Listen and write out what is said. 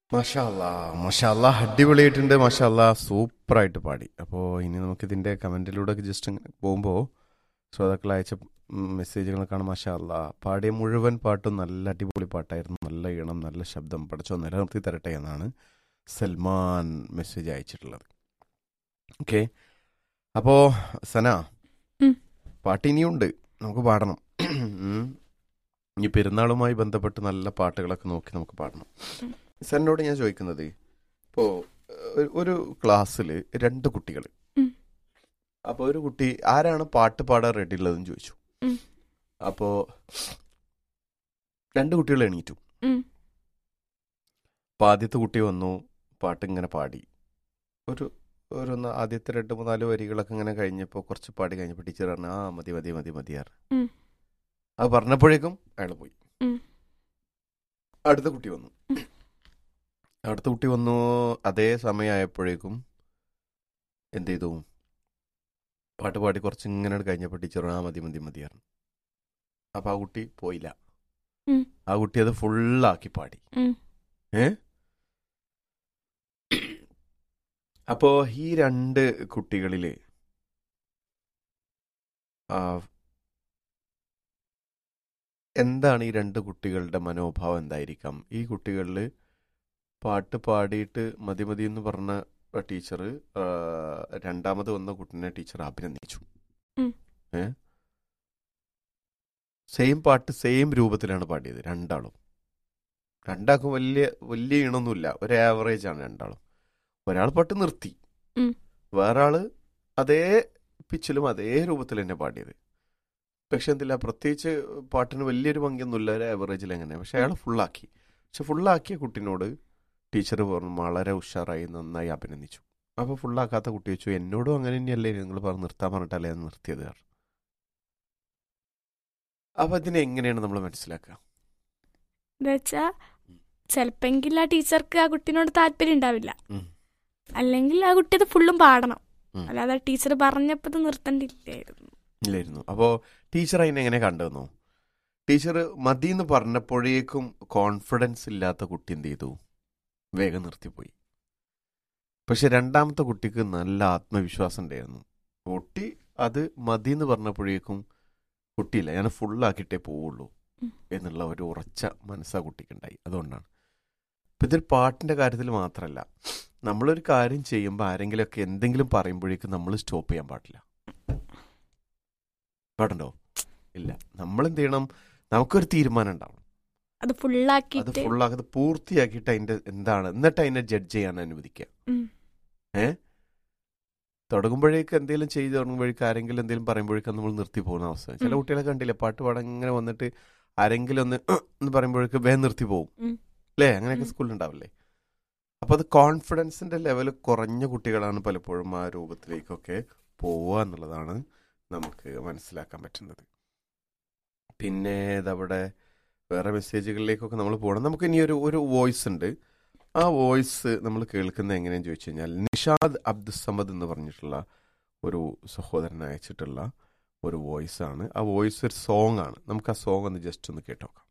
മഷാല്ലാ മഷാല്ലാ അടിപൊളിയായിട്ടുണ്ട് മഷാല്ലാ സൂപ്പറായിട്ട് പാടി അപ്പോൾ ഇനി നമുക്ക് ഇതിൻ്റെ കമൻറ്റിലൂടെ ജസ്റ്റ് പോകുമ്പോൾ ശ്രോതാക്കൾ അയച്ച മെസ്സേജുകളൊക്കെയാണ് മഷാല്ലാ പാടിയ മുഴുവൻ പാട്ടും നല്ല അടിപൊളി പാട്ടായിരുന്നു നല്ല ഈണം നല്ല ശബ്ദം പഠിച്ചോ നിലനിർത്തി തരട്ടെ എന്നാണ് സൽമാൻ മെസ്സേജ് അയച്ചിട്ടുള്ളത് ഓക്കെ അപ്പോൾ സന ഉം. പാട്ട് ഇനിയുണ്ട് നമുക്ക് പാടണം ഉം. ഇനി പെരുന്നാളുമായി ബന്ധപ്പെട്ട് നല്ല പാട്ടുകളൊക്കെ നോക്കി നമുക്ക് പാടണം ഉം. സന്നോട് ഞാൻ ചോദിക്കുന്നത് ഇപ്പോൾ ഒരു ക്ലാസ്സിൽ രണ്ട് കുട്ടികൾ ഉം. അപ്പോൾ ഒരു കുട്ടി ആരാണ് പാട്ട് പാടാൻ റെഡി ഉള്ളതെന്ന് ചോദിച്ചു ഉം. അപ്പോൾ രണ്ട് കുട്ടികൾ എണീറ്റു ഉം. അപ്പോൾ ആദ്യത്തെ കുട്ടി വന്നു പാട്ട് ഇങ്ങനെ പാടി ഒരു ഒരു ന- ആദ്യത്തെ രണ്ട് മൂന്നാല് വരികളൊക്കെ ഇങ്ങനെ കഴിഞ്ഞപ്പോൾ കുറച്ച് പാടി കഴിഞ്ഞപ്പോൾ ടീച്ചർ പറഞ്ഞു ആ മതി മതി മതി മതിയാറ് ഉം. അത് പറഞ്ഞപ്പോഴേക്കും അയാൾ പോയി ഉം. അടുത്ത കുട്ടി വന്നു അടുത്ത കുട്ടി വന്നു അതേ സമയമായപ്പോഴേക്കും എന്ത് ചെയ്തു പാട്ട് പാടി കുറച്ച് ഇങ്ങനെ കഴിഞ്ഞപ്പോൾ ടീച്ചർ പറഞ്ഞു, ആ മതി മതി മതിയായിരുന്നു അപ്പോൾ ആ കുട്ടി പോയില്ല ഉം. ആ കുട്ടി അത് ഫുള്ളാക്കി പാടി ഉം. ഏ അപ്പോ ഈ രണ്ട് കുട്ടികളില് ആ, എന്താണ് ഈ രണ്ട് കുട്ടികളുടെ മനോഭാവം എന്തായിരിക്കാം ഈ കുട്ടികളിൽ പാട്ട് പാടിയിട്ട് മതി മതി എന്ന് പറഞ്ഞ ടീച്ചർ രണ്ടാമത് വന്ന കുട്ടിനെ ടീച്ചർ അഭിനന്ദിച്ചു ഉം. ഏ സെയിം പാട്ട് സെയിം രൂപത്തിലാണ് പാടിയത് രണ്ടാളും രണ്ടാൾക്കും വലിയ വലിയ ഈണൊന്നുമില്ല ഒരു ആവറേജ് ആണ് രണ്ടാളും ഒരാൾ പാട്ട് നിർത്തി ഉം. വേറെ ആള് അതേ പിച്ചിലും അതേ രൂപത്തിൽ തന്നെ പാടിയത് പക്ഷെ എന്തില്ല പ്രത്യേകിച്ച് പാട്ടിന് വലിയൊരു ഭംഗിയൊന്നുമില്ല ഒരു ആവറേജിൽ എങ്ങനെ പക്ഷെ അയാൾ ഫുള്ളാക്കി പക്ഷെ ഫുള്ളാക്കിയ കുട്ടിനോട് ടീച്ചർ പറഞ്ഞു വളരെ ഉഷാറായി നന്നായി അഭിനന്ദിച്ചു അപ്പോൾ ഫുള്ളാക്കാത്ത കുട്ടി വെച്ചു എന്നോടും അങ്ങനെ തന്നെയല്ലേ നിങ്ങൾ പറഞ്ഞ് നിർത്താൻ പറഞ്ഞിട്ടല്ലേ ഞാൻ നിർത്തിയത് പറഞ്ഞു. അപ്പൊ ഇതിനെ എങ്ങനെയാണ് നമ്മൾ മനസ്സിലാക്കുക എന്നുവെച്ചാ ചിലപ്പെങ്കിൽ ആ ടീച്ചർക്ക് ആ കുട്ടീനോട് താല്പര്യം ഉണ്ടാവില്ല ഉം. അല്ലെങ്കിൽ ആ കുട്ടി അത് ഫുള്ളും പാടണം ഉം. അല്ലാതെ ആ ടീച്ചർ പറഞ്ഞപ്പോ ഇത് നിർത്തണ്ടില്ലായിരുന്നു ഇല്ലായിരുന്നു അപ്പോൾ ടീച്ചർ അതിനെ എങ്ങനെ കണ്ടുവന്നു ടീച്ചർ മതി എന്ന് പറഞ്ഞപ്പോഴേക്കും കോൺഫിഡൻസ് ഇല്ലാത്ത കുട്ടി എന്ത് ചെയ്തു വേഗം നിർത്തിപ്പോയി പക്ഷെ രണ്ടാമത്തെ കുട്ടിക്ക് നല്ല ആത്മവിശ്വാസം ഉണ്ടായിരുന്നു കുട്ടി അത് മതി എന്ന് പറഞ്ഞപ്പോഴേക്കും കുട്ടിയില്ല ഞാൻ ഫുള്ളാക്കിയിട്ടേ പോവുള്ളൂ ഉം. എന്നുള്ള ഒരു ഉറച്ച മനസ്സാ കുട്ടിക്കുണ്ടായി അതുകൊണ്ടാണ് ഇപ്പം ഇതൊരു പാട്ടിൻ്റെ കാര്യത്തിൽ മാത്രമല്ല നമ്മളൊരു കാര്യം ചെയ്യുമ്പോൾ ആരെങ്കിലുമൊക്കെ എന്തെങ്കിലും പറയുമ്പോഴേക്കും നമ്മൾ സ്റ്റോപ്പ് ചെയ്യാൻ പാടില്ല പാടുണ്ടോ ഇല്ല നമ്മൾ എന്ത് ചെയ്യണം നമുക്കൊരു തീരുമാനം ഉണ്ടാവണം അത് അത് ഫുള്ളാക്കിയിട്ട് ഫുള്ളാക്കി പൂർത്തിയാക്കിയിട്ട് അതിന്റെ എന്താണ് എന്നിട്ട് അതിനെ ജഡ്ജ് ചെയ്യാൻ അനുവദിക്കുക ഉം. ഏ തുടങ്ങുമ്പോഴേക്ക് എന്തെങ്കിലും ചെയ്ത് തുടങ്ങുമ്പോഴേക്ക് ആരെങ്കിലും എന്തെങ്കിലും പറയുമ്പോഴേക്കും നമ്മൾ നിർത്തി പോകുന്ന അവസ്ഥ ചില ഉം. കുട്ടികളെ കണ്ടില്ലേ പാട്ട് പാടാൻ ഇങ്ങനെ വന്നിട്ട് ആരെങ്കിലും ഒന്ന് ഉം എന്ന് പറയുമ്പോഴേക്ക് വേഗം നിർത്തി പോകും ഉം. അല്ലേ അങ്ങനെയൊക്കെ ഉം. സ്കൂളിൽ ഉണ്ടാവില്ലേ അപ്പൊ അത് കോൺഫിഡൻസിന്റെ ലെവൽ കുറഞ്ഞ കുട്ടികളാണ് പലപ്പോഴും ആ രൂപത്തിലേക്കൊക്കെ പോവുക എന്നുള്ളതാണ് നമുക്ക് മനസ്സിലാക്കാൻ പറ്റുന്നത് പിന്നെ ഇതവിടെ വേറെ മെസ്സേജുകളിലേക്കൊക്കെ നമ്മൾ പോകണം നമുക്ക് ഇനി ഒരു ഒരു വോയിസ് ഉണ്ട് ആ വോയിസ് നമ്മൾ കേൾക്കുന്നത് എങ്ങനെയാന്ന് ചോദിച്ചു കഴിഞ്ഞാൽ നിഷാദ് അബ്ദുസമദ് എന്ന് പറഞ്ഞിട്ടുള്ള ഒരു സഹോദരൻ അയച്ചിട്ടുള്ള ഒരു വോയിസ് ആണ് ആ വോയിസ് ഒരു സോങ് ആണ് നമുക്ക് ആ സോങ് ഒന്ന് ജസ്റ്റ് ഒന്ന് കേട്ടോക്കാം